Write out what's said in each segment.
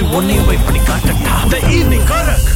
உன்னையும் போய் பண்ணி காட்டட்டா the evening Karak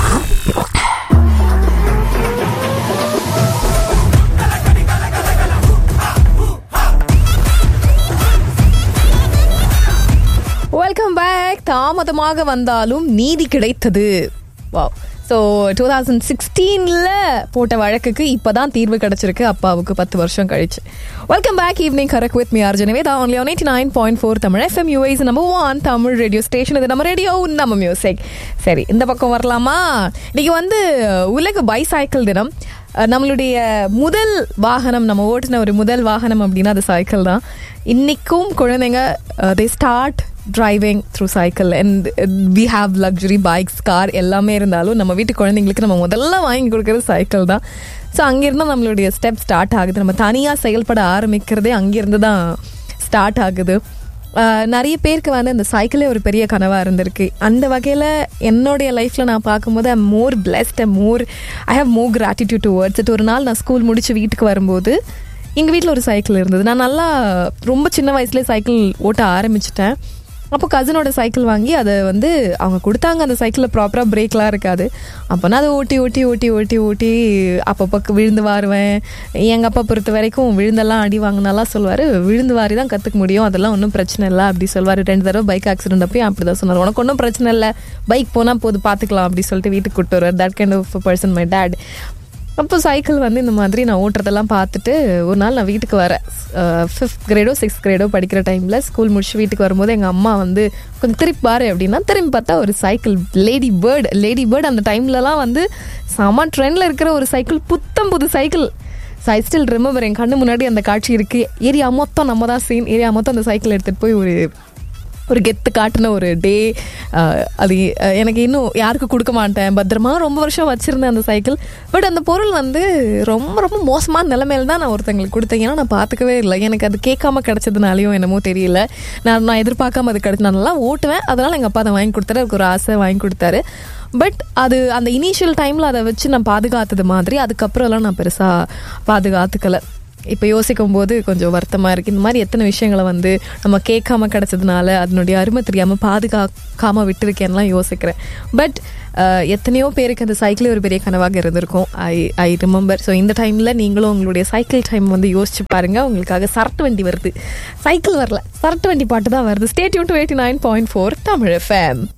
welcome back தாமதமாக வந்தாலும் நீதி கிடைத்தது வாவ் ஸோ டூ தௌசண்ட் சிக்ஸ்டீனில் போட்ட வழக்குக்கு இப்போ தான் தீர்வு கிடச்சிருக்கு அப்பாவுக்கு பத்து வருஷம் கழிச்சு welcome back evening Karak with me அர்ஜுனவே தான் only one eighty nine point four Tamil FM யூஐஸ் number one Tamil radio station இது நம்ம ரேடியோ நம்ம மியூசிக் சரி இந்த பக்கம் வரலாமா இன்னைக்கு வந்து உலக பைசைக்கிள் தினம் அஹ் நம்மளுடைய முதல் வாகனம் நம்ம ஓட்டின ஒரு முதல் வாகனம் அப்படின்னா அது சைக்கிள் தான் இன்னைக்கும் குழந்தைங்க they start driving through cycle and we have luxury bikes car எல்லாமே இருந்தாலும் நம்ம வீட்டு குழந்தைங்களுக்கு நம்ம முதல்ல வாங்கி கொடுக்குறது சைக்கிள் தான் ஸோ அங்கேருந்து நம்மளுடைய ஸ்டெப் ஸ்டார்ட் ஆகுது நம்ம தனியாக செயல்பட ஆரம்பிக்கிறதே அங்கேருந்து தான் ஸ்டார்ட் ஆகுது ஆஹ் நிறைய பேருக்கு வந்து இந்த சைக்கிளே ஒரு பெரிய கனவாக இருந்திருக்கு அந்த வகையில் என்னுடைய லைஃப்பில் நான் பார்க்கும்போது I more blessed I more I have more gratitude towards it ஒரு நாள் நான் ஸ்கூல் முடிச்சு வீட்டுக்கு வரும்போது எங்கள் வீட்டில் ஒரு சைக்கிள் இருந்தது நான் நல்லா ரொம்ப சின்ன வயசுலேயே சைக்கிள் ஓட்ட ஆரம்பிச்சிட்டேன் அப்போ கசினோட சைக்கிள் வாங்கி அதை வந்து அவங்க கொடுத்தாங்க அந்த சைக்கிளில் ப்ராப்பராக பிரேக்லாம் இருக்காது அப்போ நான் அதை ஓட்டி ஓட்டி ஓட்டி ஓட்டி ஓட்டி அப்பப்போ விழுந்து வாருவேன் எங்கள் அப்பா பொறுத்த வரைக்கும் விழுந்தெல்லாம் அடி வாங்கினாலாம் சொல்லுவார் விழுந்து வாரி தான் கற்றுக்க முடியும் அதெல்லாம் ஒன்றும் பிரச்சனை இல்லை அப்படி சொல்லுவார் ரெண்டு தடவை பைக் ஆக்சிடென்ட் அப்பயும் அப்படி தான் சொன்னார் உனக்கு ஒன்றும் பிரச்சனை இல்லை பைக் போனால் போது பார்த்துக்கலாம் அப்படி சொல்லிட்டு வீட்டுக்கு கூப்பிட்டு வருவார் that kind of person my dad அப்போ சைக்கிள் வந்து இந்த மாதிரி நான் ஓட்டுறதெல்லாம் பார்த்துட்டு ஒரு நாள் நான் வீட்டுக்கு வரேன் ஃபிஃப்த் கிரேடோ சிக்ஸ்த் கிரேடோ படிக்கிற டைமில் ஸ்கூல் முடிச்சு வீட்டுக்கு வரும்போது எங்கள் அம்மா வந்து கொஞ்சம் திருப்பி பாரு அப்படின்னா திரும்பி பார்த்தா ஒரு cycle lady bird lady bird அந்த டைம்லலாம் வந்து செம ட்ரெண்டில் இருக்கிற ஒரு சைக்கிள் புத்தம் புது cycle so I still remember என் கண்ணு முன்னாடி அந்த காட்சி இருக்குது ஏரியா மொத்தம் நம்ம தான் சீன் ஏரியா மொத்தம் அந்த சைக்கிள் எடுத்துகிட்டு போய் ஒரு ஒரு கெத்து காட்டின ஒரு டே அது அஹ், எனக்கு இன்னும் யாருக்கும் கொடுக்க மாட்டேன் பத்திரமா ரொம்ப வருஷம் வச்சுருந்தேன் அந்த சைக்கிள் பட் அந்த பொருள் வந்து ரொம்ப ரொம்ப மோசமான நிலைமையில தான் நான் ஒருத்தங்களுக்கு கொடுத்தேன் ஏன்னா நான் பார்த்துக்கவே இல்லை எனக்கு அது கேட்காம கிடைச்சதுனாலையும் என்னமோ தெரியல நான் நான் எதிர்பார்க்காம அது கிடைச்சு நான் நல்லா ஓட்டுவேன் அதனால் எங்கள் அப்பா அதை வாங்கி கொடுத்தாரு அதுக்கு ஒரு ஆசை வாங்கி கொடுத்தாரு பட் அது அந்த இனிஷியல் டைமில் அதை வச்சு நான் பாதுகாத்தது மாதிரி அதுக்கப்புறம்லாம் நான் பெருசாக பாதுகாத்துக்கலை இப்போ யோசிக்கும் போது கொஞ்சம் வருத்தமாக இருக்குது இந்த மாதிரி எத்தனை விஷயங்களை வந்து நம்ம கேட்காம கிடச்சதுனால அதனுடைய அருமை தெரியாமல் பாதுகாக்காமல் விட்டுருக்கேன்லாம் யோசிக்கிறேன் பட் எத்தனையோ பேருக்கு அந்த சைக்கிளே ஒரு பெரிய கனவாக இருந்திருக்கும் ஐ ஐ ரிமெம்பர் ஸோ இந்த டைமில் நீங்களும் உங்களுடைய சைக்கிள் டைம் வந்து யோசிச்சு பாருங்கள் உங்களுக்காக சரட்டு வண்டி வருது சைக்கிள் வரல சரட்டு வண்டி பாட்டு தான் வருது stay tuned to eighty nine point four Tamil FM